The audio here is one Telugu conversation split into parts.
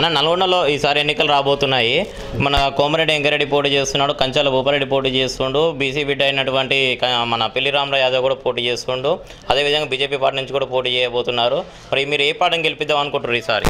అన్న నల్గొండలో ఈసారి ఎన్నికలు రాబోతున్నాయి మన కోమరెడ్డి వెంకరెడ్డి పోటీ చేస్తున్నాడు కంచాల భూపారెడ్డి పోటీ చేస్తుండు బీసీ బిడ్డ అయినటువంటి క- మన పెళ్లి రామరావు యాదవ్ కూడా పోటీ చేస్తుండు అదేవిధంగా బీజేపీ పార్టీ నుంచి కూడా పోటీ చేయబోతున్నారు మరి మీరు ఏ పార్టీని గెలిపిద్దాం అనుకుంటారు ఈసారి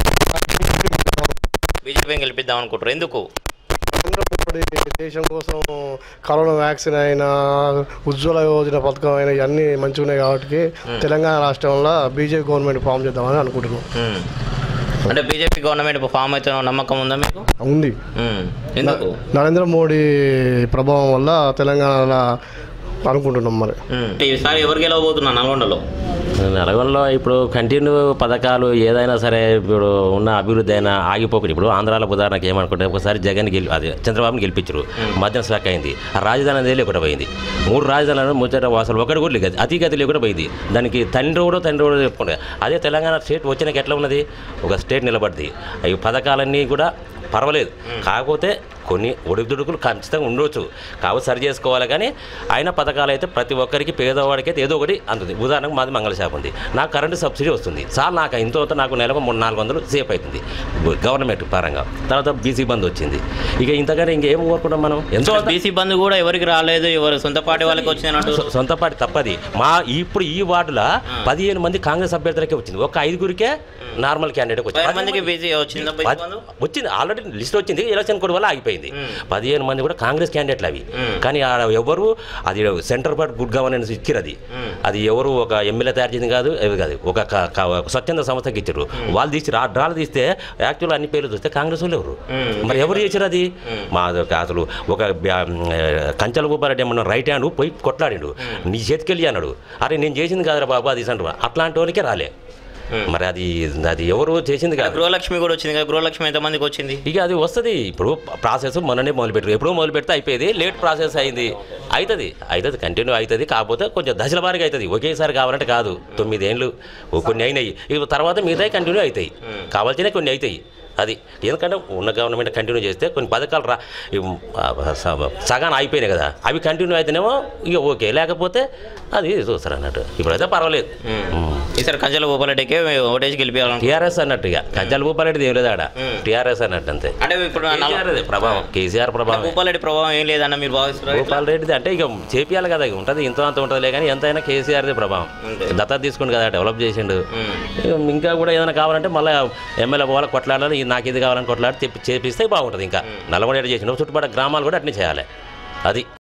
బీజేపీని గెలిపిద్దాం అనుకుంటారు ఎందుకు నరేంద్ర మోడీ దేశం కోసం కరోనా వ్యాక్సిన్ అయినా ఉజ్వల యోజన పథకం అయినా ఇవన్నీ మంచిగా ఉన్నాయి కాబట్టి తెలంగాణ రాష్ట్రంలో బీజేపీ గవర్నమెంట్ ఫామ్ చేద్దామని అనుకుంటున్నాం ఉమ్. అంటే బీజేపీ గవర్నమెంట్ ఫామ్ అయితే నమ్మకం ఉందా మీకు ఉంది ఉమ్. ఎందుకు నరేంద్ర మోడీ ప్రభావం వల్ల తెలంగాణలో అనుకుంటున్నాం మరి ఉమ్. ఈసారి ఎవరు గెలవబోతున్నా నల్గొండలో నల్గొండలో ఇప్పుడు కంటిన్యూ పథకాలు ఏదైనా సరే ఇప్పుడు ఉన్న అభివృద్ధి అయినా ఆగిపోకుండా ఇప్పుడు ఆంధ్రాలో ఉదాహరణకి ఏమనుకుంటే ఒకసారి జగన్ గెలి అదే చంద్రబాబుని గెలిపించారు మధ్యన స్ట్రక్ అయింది ఆ రాజధాని అనేది లేకుండా పోయింది మూడు రాజధానులు ముచ్చట అసలు ఒకటి కూడా లేదు అతిగతి లేకుండా పోయింది దానికి తండ్రి కూడా తండ్రి కూడా చెప్పుకుంటే అదే తెలంగాణ స్టేట్ వచ్చినాక ఎట్లా ఉన్నది ఒక స్టేట్ నిలబడింది అవి పథకాలన్నీ కూడా పర్వాలేదు కాకపోతే కొన్ని ఒడిదుడుకులు ఖచ్చితంగా ఉండవచ్చు కాబట్టి సరి చేసుకోవాలి కానీ అయిన పథకాలు అయితే ప్రతి ఒక్కరికి పేదవాడికి అయితే ఏదో ఒకటి అందుతుంది ఉదాహరణకు మాది మంగళ షాప్ ఉంది నాకు కరెంటు సబ్సిడీ వస్తుంది చాలు నాకు ఇంత అంత నాకు నెలకు మూడు నాలుగు వందలు సేఫ్ అవుతుంది గవర్నమెంట్ పరంగా తర్వాత బీసీ బంద్ వచ్చింది ఇక ఇంతగానే ఇంకేం కోరుకుంటాం మనం ఎంతో అంత- బీసీ బంద్ కూడా ఎవరికి రాలేదు ఎవరు సొంత పార్టీ వాళ్ళకి వచ్చిందన్నట్టు సొ- సొంత పార్టీ తప్పది మా ఇప్పుడు ఈ వార్డులో పదిహేను మంది కాంగ్రెస్ అభ్యర్థులకే వచ్చింది ఒక ఐదుగురికే నార్మల్ క్యాండిడేట్ వచ్చింది పది మందికి బీసీ వచ్చిందా బీసీ పది- బంధు వచ్చింది ఆల్రెడీ లిస్ట్ వచ్చింది ఎలక్షన్ కోడ్ వల్ల ఆగిపోయింది పదిహేను మంది కూడా కాంగ్రెస్ క్యాండిడేట్లు అవి కానీ ఆడ ఎవరు అది సెంటర్ పార్ట్ గుడ్ గవర్నెన్స్ ఇచ్చారు అది అది ఎవరు ఒక ఎమ్మెల్యే తయారు చేసింది కాదు ఏవి కాదు ఒక క- క- ఒక స్వచ్ఛంద సంస్థకి ఇచ్చారు వాళ్ళు తీసి రా డ్రాలు తీస్తే యాక్చువల్ అన్ని పేర్లు చూస్తే కాంగ్రెస్ వాళ్ళు ఎవరు మరి ఎవరు చేశారు అది మా అసలు ఒక బ్యా- కంచెల భూపారెడ్డి ఏమన్నా రైట్ హ్యాండ్ పోయి కొట్లాడిండు నీ చేతికెళ్ళి అన్నాడు అరే నేను చేసింది కాదురా బాబు అది అంటారు అట్లాంటి వాళ్ళకే రాలే మరి అది అది ఎవరు చేసింది కాదు గృహలక్ష్మి కూడా వచ్చింది కదా గృహలక్ష్మి ఎంత మందికి వచ్చింది ఇక అది వస్తుంది ఇప్పుడు ప్రాసెస్ మొన్ననే మొదలు పెట్టారు ఎప్పుడో మొదలు పెడితే అయిపోయేది లేట్ ప్రాసెస్ అయింది అవుతుంది అవుతుంది కంటిన్యూ అవుతుంది కాకపోతే కొంచెం దశల వారీగా అవుతుంది ఒకేసారి కావాలంటే కాదు తొమ్మిదేళ్ళు ఓ కొన్ని అయినాయి ఇక తర్వాత మిగతాయి కంటిన్యూ అవుతాయి కావాల్సినవి కొన్ని అవుతాయి అది ఎందుకంటే ఉన్న గవర్నమెంట్ కంటిన్యూ చేస్తే కొన్ని పథకాలు రా ఇవి, ఆ, స- సగాన అయిపోయినాయి కదా అవి కంటిన్యూ అయితేనేమో ఇక ఓకే లేకపోతే అది చూస్తారు అన్నట్టు ఇప్పుడైతే పర్వాలేదు ఈసారి కంచెల భూపాలరెడ్డికి ఓటేసి గెలిపించాలను టీఆర్ఎస్ అన్నట్టుగా కంచాల భూపాలెడ్డి ఏం లేదు ఆడ టీఆర్ఎస్ అన్నట్టు అంతే అంటే ఇప్పుడు నల్ల- కేసీఆర్ అదే ప్రభావం కేసీఆర్ ప్రభావం భూపాలరెడ్డి ప్రభావం ఏం లేదన్న మీరు భావిస్తున్నారు భూపాల్ రెడ్డిది అంటే ఇక చేపియాలి కదా ఇక ఉంటుంది ఇంత అంత ఉంటుందిలే కానీ ఎంతైనా కేసీఆర్ది ప్రభావం దత్తత తీసుకుండు కదా డెవలప్ చేసిండు ఇక ఇంకా కూడా ఏదైనా కావాలంటే మళ్ళీ ఎమ్మెల్యే పోవాలి కొట్లాడాలి ఇది నాకు ఇది కావాలని కొట్లాడి తెప్పి చేపిస్తే బాగుంటుంది ఇంకా నల్లగొండ చేసిండు చుట్టుపక్కల గ్రామాలు కూడా అట్నే చేయాలి అది